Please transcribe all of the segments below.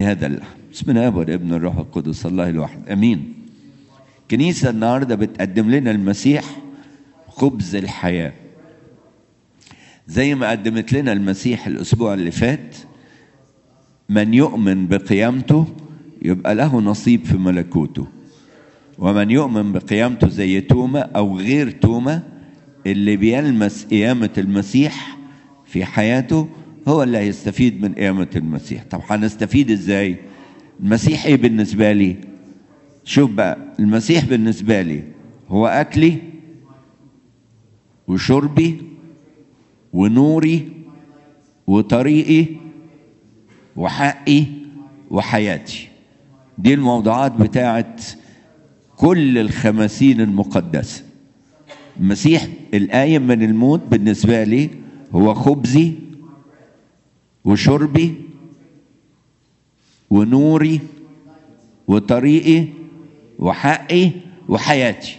هذا اللحم بسم الله والابن الروح القدس الله الواحد امين كنيسة النهاردة بتقدم لنا المسيح خبز الحياة زي ما قدمت لنا المسيح الأسبوع اللي فات من يؤمن بقيامته يبقى له نصيب في ملكوته ومن يؤمن بقيامته زي توما أو غير توما اللي بيلمس قيامة المسيح في حياته هو اللي هيستفيد من قيامة المسيح طب هنستفيد ازاي المسيح ايه بالنسبة لي شوف بقى المسيح بالنسبة لي هو أكلي وشربي ونوري وطريقي وحقي وحياتي دي الموضوعات بتاعت كل الخمسين المقدسة المسيح الآية من الموت بالنسبة لي هو خبزي وشربي ونوري وطريقي وحقي وحياتي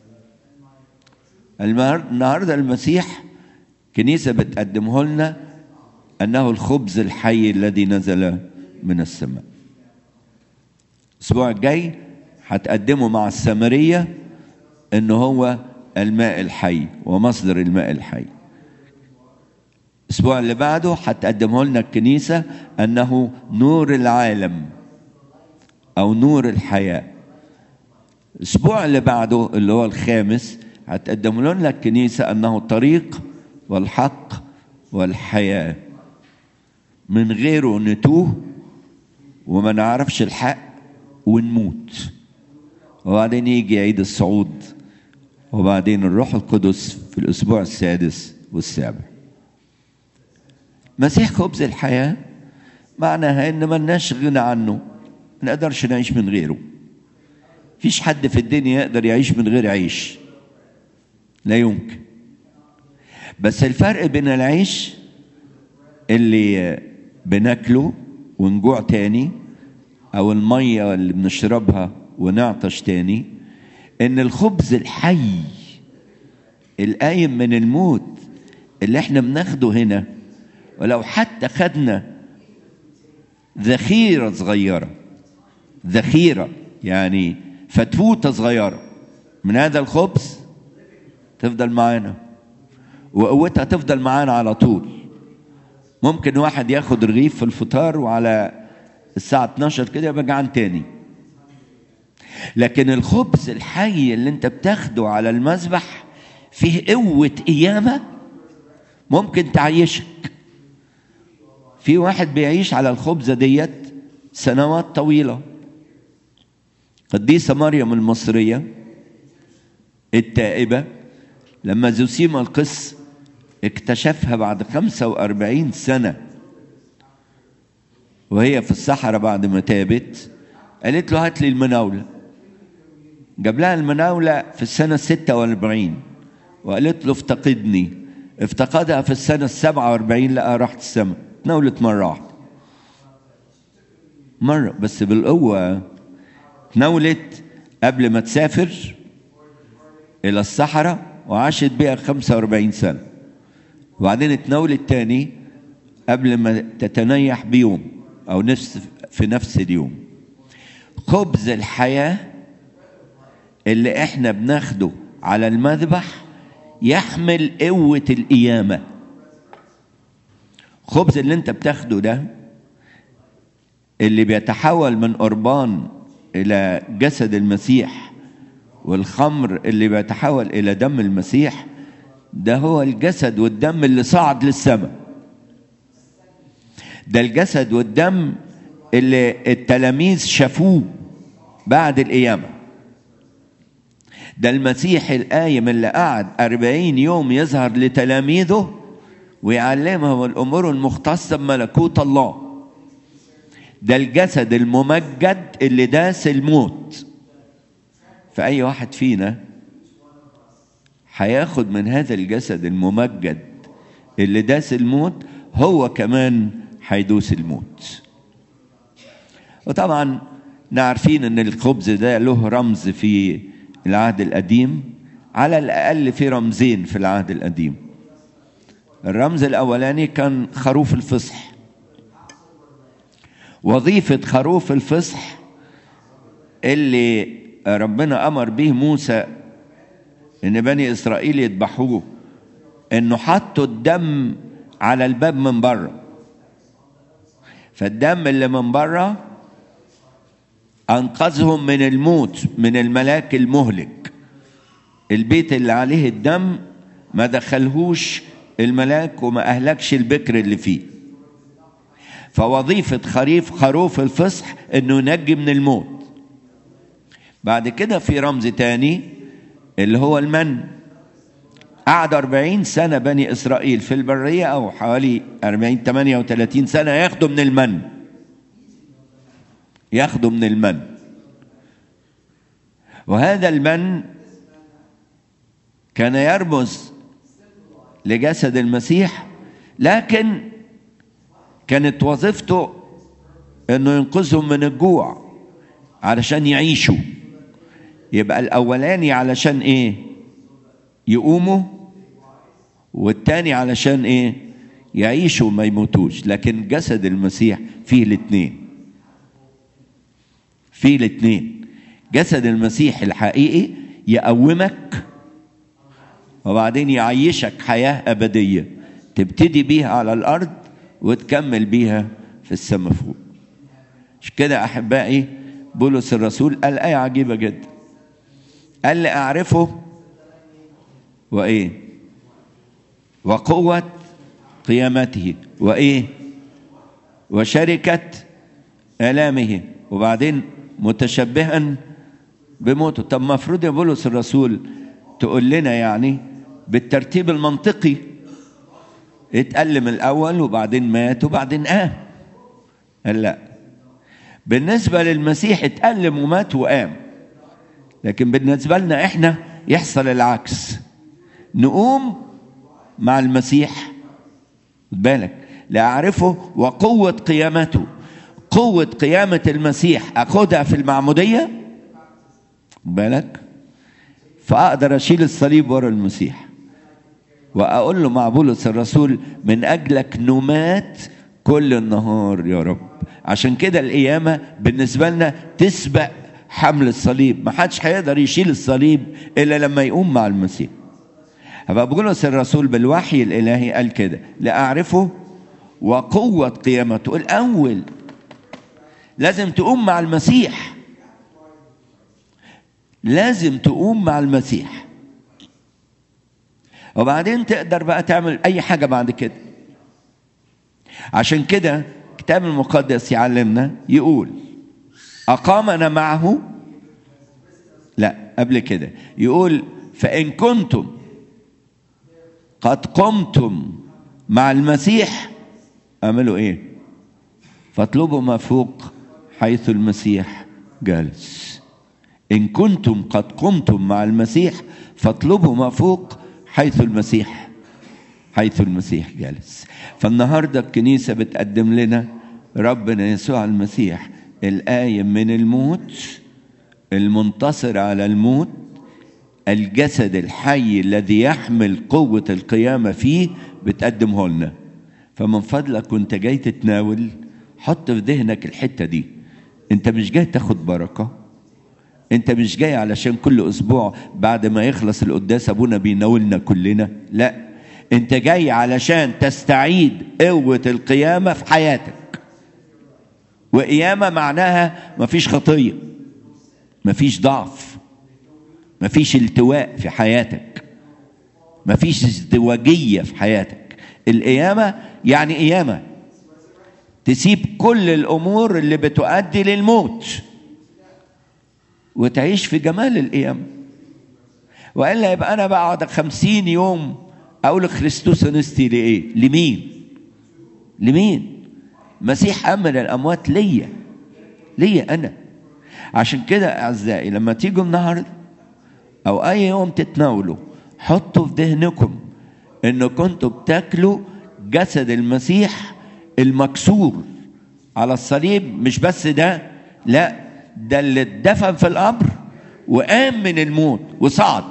النهارده المسيح كنيسة بتقدمه لنا أنه الخبز الحي الذي نزل من السماء الأسبوع الجاي هتقدمه مع السامرية أنه هو الماء الحي ومصدر الماء الحي الأسبوع اللي بعده هتقدمه لنا الكنيسة أنه نور العالم أو نور الحياة الأسبوع اللي بعده اللي هو الخامس هتقدم لنا الكنيسة أنه الطريق والحق والحياة من غيره نتوه وما نعرفش الحق ونموت وبعدين يجي عيد الصعود وبعدين الروح القدس في الأسبوع السادس والسابع مسيح خبز الحياة معناها إن ملناش غنى عنه ما نقدرش نعيش من غيره فيش حد في الدنيا يقدر يعيش من غير عيش لا يمكن بس الفرق بين العيش اللي بناكله ونجوع تاني او الميه اللي بنشربها ونعطش تاني ان الخبز الحي القايم من الموت اللي احنا بناخده هنا ولو حتى خدنا ذخيره صغيره ذخيره يعني فتفوته صغيره من هذا الخبز تفضل معانا وقوتها تفضل معانا على طول ممكن واحد ياخد رغيف في الفطار وعلى الساعة 12 كده يبقى جعان تاني لكن الخبز الحي اللي انت بتاخده على المذبح فيه قوة قيامة ممكن تعيشك في واحد بيعيش على الخبزة ديت سنوات طويلة قديسة مريم المصرية التائبة لما زوسيما القس اكتشفها بعد 45 سنة وهي في الصحراء بعد ما تابت قالت له هات لي المناولة جاب لها المناولة في السنة 46 وقالت له افتقدني افتقدها في السنة السبعة واربعين لقى راحت السماء تناولت مرة واحدة مرة بس بالقوة تناولت قبل ما تسافر إلى الصحراء وعاشت بيها 45 سنة وبعدين اتناولت تاني قبل ما تتنيح بيوم أو نفس في نفس اليوم خبز الحياة اللي احنا بناخده على المذبح يحمل قوة القيامة خبز اللي انت بتاخده ده اللي بيتحول من قربان إلى جسد المسيح والخمر اللي بيتحول إلى دم المسيح ده هو الجسد والدم اللي صعد للسماء ده الجسد والدم اللي التلاميذ شافوه بعد القيامة ده المسيح القايم اللي قعد أربعين يوم يظهر لتلاميذه ويعلمهم الأمور المختصة بملكوت الله ده الجسد الممجد اللي داس الموت فأي واحد فينا هياخد من هذا الجسد الممجد اللي داس الموت هو كمان هيدوس الموت وطبعا نعرفين ان الخبز ده له رمز في العهد القديم على الاقل في رمزين في العهد القديم الرمز الاولاني كان خروف الفصح وظيفة خروف الفصح اللي ربنا أمر به موسى إن بني إسرائيل يذبحوه إنه حطوا الدم على الباب من بره فالدم اللي من بره أنقذهم من الموت من الملاك المهلك البيت اللي عليه الدم ما دخلهوش الملاك وما أهلكش البكر اللي فيه فوظيفة خريف خروف الفصح انه ينجي من الموت بعد كده في رمز تاني اللي هو المن قعد 40 سنة بني إسرائيل في البرية أو حوالي 40 38 سنة ياخدوا من المن ياخدوا من المن وهذا المن كان يرمز لجسد المسيح لكن كانت وظيفته انه ينقذهم من الجوع علشان يعيشوا يبقى الاولاني علشان ايه يقوموا والتاني علشان ايه يعيشوا ما يموتوش لكن جسد المسيح فيه الاثنين فيه الاثنين جسد المسيح الحقيقي يقومك وبعدين يعيشك حياة أبدية تبتدي بيها على الأرض وتكمل بيها في السماء فوق مش كده أحبائي بولس الرسول قال آية عجيبة جدا قال لي أعرفه وإيه وقوة قيامته وإيه وشركة آلامه وبعدين متشبها بموته طب المفروض يا بولس الرسول تقول لنا يعني بالترتيب المنطقي اتألم الأول وبعدين مات وبعدين قام قال لا بالنسبة للمسيح اتألم ومات وقام لكن بالنسبة لنا احنا يحصل العكس نقوم مع المسيح خد بالك لأعرفه وقوة قيامته قوة قيامة المسيح أخدها في المعمودية خد بالك فأقدر أشيل الصليب ورا المسيح وأقول له مع بولس الرسول من أجلك نمات كل النهار يا رب عشان كده القيامة بالنسبة لنا تسبق حمل الصليب ما حدش هيقدر يشيل الصليب إلا لما يقوم مع المسيح أبقى بولس الرسول بالوحي الإلهي قال كده لأعرفه وقوة قيامته الأول لازم تقوم مع المسيح لازم تقوم مع المسيح وبعدين تقدر بقى تعمل اي حاجه بعد كده عشان كده الكتاب المقدس يعلمنا يقول اقامنا معه لا قبل كده يقول فان كنتم قد قمتم مع المسيح اعملوا ايه فاطلبوا ما فوق حيث المسيح جالس إن كنتم قد قمتم مع المسيح فاطلبوا ما فوق حيث المسيح حيث المسيح جالس فالنهارده الكنيسة بتقدم لنا ربنا يسوع المسيح القايم من الموت المنتصر على الموت الجسد الحي الذي يحمل قوة القيامة فيه بتقدمه لنا فمن فضلك وانت جاي تتناول حط في ذهنك الحتة دي انت مش جاي تاخد بركه انت مش جاي علشان كل اسبوع بعد ما يخلص القداس ابونا بيناولنا كلنا لا انت جاي علشان تستعيد قوة القيامة في حياتك وقيامة معناها مفيش خطية مفيش ضعف مفيش التواء في حياتك مفيش ازدواجية في حياتك القيامة يعني قيامة تسيب كل الأمور اللي بتؤدي للموت وتعيش في جمال القيامة وإلا يبقى أنا بقعد خمسين يوم أقول خريستوس نستي لإيه لمين لمين مسيح أمن الأموات ليا ليا أنا عشان كده أعزائي لما تيجوا النهاردة أو أي يوم تتناولوا حطوا في ذهنكم إن كنتوا بتاكلوا جسد المسيح المكسور على الصليب مش بس ده لا ده اللي اتدفن في القبر وقام من الموت وصعد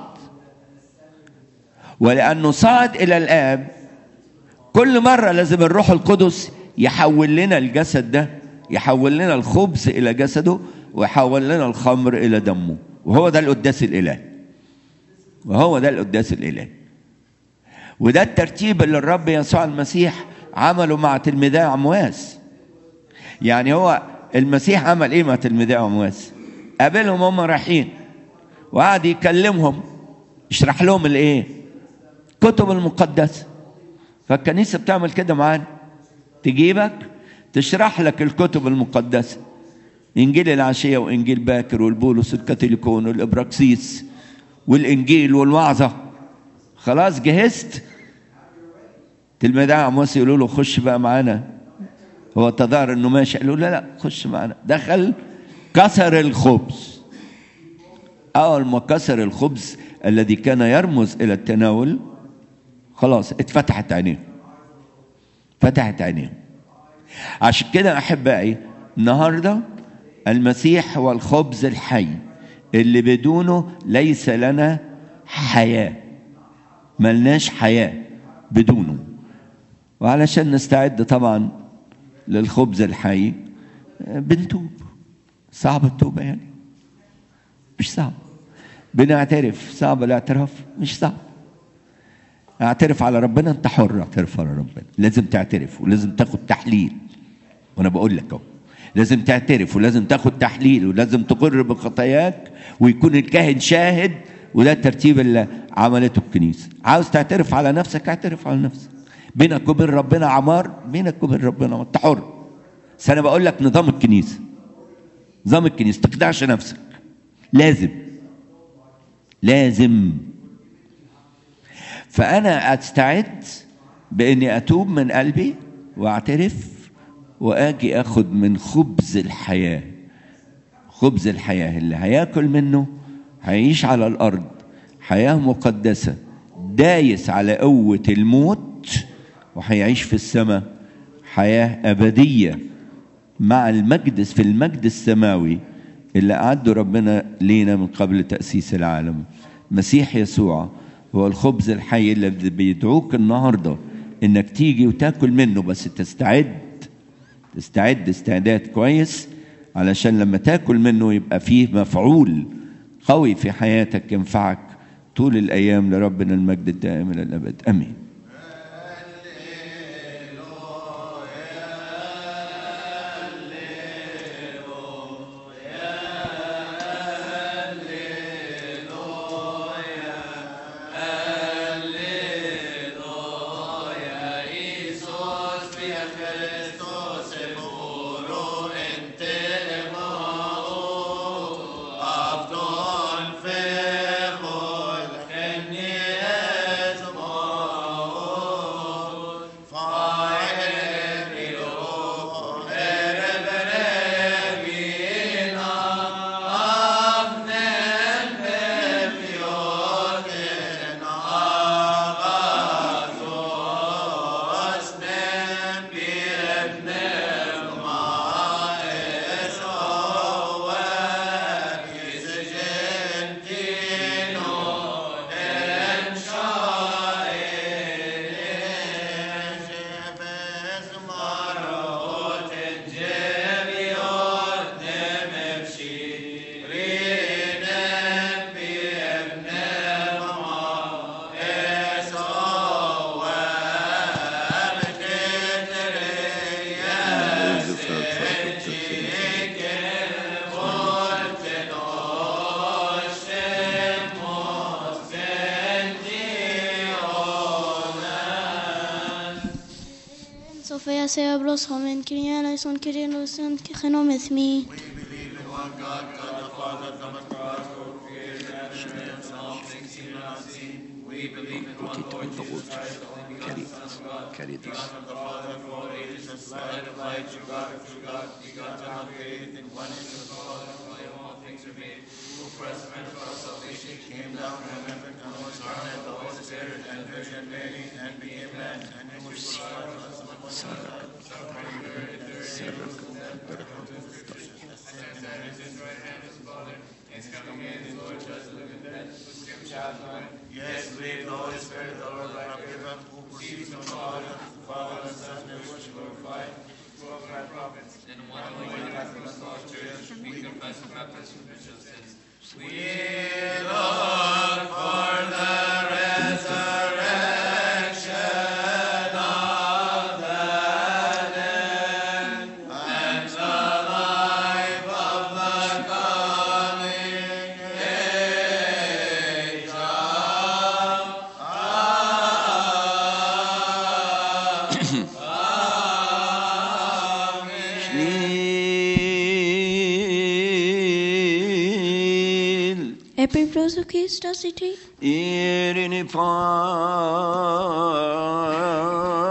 ولأنه صعد إلى الآب كل مرة لازم الروح القدس يحول لنا الجسد ده يحول لنا الخبز الى جسده ويحول لنا الخمر الى دمه وهو ده القداس الالهي وهو ده القداس الالهي وده الترتيب اللي الرب يسوع المسيح عمله مع تلميذي عمواس يعني هو المسيح عمل ايه مع تلميذي عمواس قابلهم هم رايحين وقعد يكلمهم يشرح لهم الايه كتب المقدسه فالكنيسه بتعمل كده معانا تجيبك تشرح لك الكتب المقدسه انجيل العشيه وانجيل باكر والبولس الكاثوليكون والابراكسيس والانجيل والوعظه خلاص جهزت تلميذ عموس يقولوا له خش بقى معانا هو تظاهر انه ماشي قالوا لا لا خش معانا دخل كسر الخبز اول ما كسر الخبز الذي كان يرمز الى التناول خلاص اتفتحت عينيه فتحت عينيه عشان كده احبائي النهارده المسيح هو الخبز الحي اللي بدونه ليس لنا حياه ملناش حياه بدونه وعلشان نستعد طبعا للخبز الحي بنتوب صعب التوبه يعني مش صعب بنعترف صعب الاعتراف مش صعب اعترف على ربنا انت حر اعترف على ربنا لازم تعترف ولازم تاخد تحليل وانا بقول لك اهو لازم تعترف ولازم تاخد تحليل ولازم تقر بخطاياك ويكون الكاهن شاهد وده الترتيب اللي عملته الكنيسه عاوز تعترف على نفسك اعترف على نفسك بينك وبين ربنا عمار بينك وبين ربنا انت حر بس انا بقول لك نظام الكنيسه نظام الكنيسه تخدعش نفسك لازم لازم فانا استعد باني اتوب من قلبي واعترف واجي اخد من خبز الحياه خبز الحياه اللي هياكل منه هيعيش على الارض حياه مقدسه دايس على قوه الموت وهيعيش في السماء حياه ابديه مع المجد في المجد السماوي اللي أعده ربنا لينا من قبل تأسيس العالم مسيح يسوع هو الخبز الحي اللي بيدعوك النهاردة إنك تيجي وتاكل منه بس تستعد تستعد استعداد كويس علشان لما تاكل منه يبقى فيه مفعول قوي في حياتك ينفعك طول الأيام لربنا المجد الدائم إلى الأبد آمين Sofia Cerebros Homen, Kyrie eleison, Kyrie eleison, Kyrie with me. Yes, believe the Holy Spirit, the Lord, our giver, who proceeds from the Father, the Father, and the Son, and which glorified. Glorified prophet. Schneel. Epipros Christos iti. Irini far